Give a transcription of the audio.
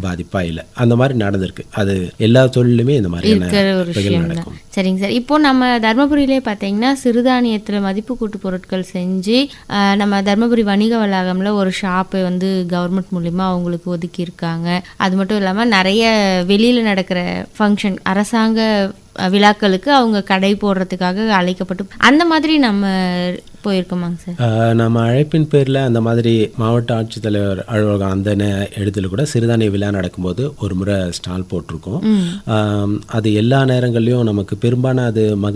பாதிப்பாக இல்லை அந்த மாதிரி நடந்திருக்கு அது எல்லா தொழிலுமே இந்த மாதிரியான இருக்கிற ஒரு வகைகள் விஷயம் நடக்கும் சரிங்க சார் இப்போ நம்ம தர்மபுரியிலே பார்த்தீங்கன்னா சிறுதானியத்தில் மதிப்பு கூட்டு பொருட்கள் செஞ்சு ஆஹ், நம்ம தர்மபுரி வணிக வளாகம்ல ஒரு ஷாப்பை வந்து கவர்மெண்ட் மூலிமா அவங்களுக்கு ஒதுக்கி இருக்காங்க அது மட்டும் இல்லாமல் நிறைய வெளியில் நடக்கிற ஃபங்க்ஷன் அரசாங்க அஹ், விழாக்களுக்கு அவங்க கடை போடுறதுக்காக அழைக்கப்பட்டு அந்த மாதிரி நம்ம போயிருக்கோமாங்க சார் ஆஹ் நம்ம அழைப்பின் பேரில் அந்த மாதிரி மாவட்ட ஆட்சித்தலைவர் அலுவலகம் அந்த நே- இடத்துல கூட சிறுதானிய விழா நடக்கும்போது ஒரு முறை ஸ்டால் போட்டிருக்கோம் ஆம், அது எல்லா நேரங்கள்லையும் நமக்கு பெரும்பாலான அது மகளிர்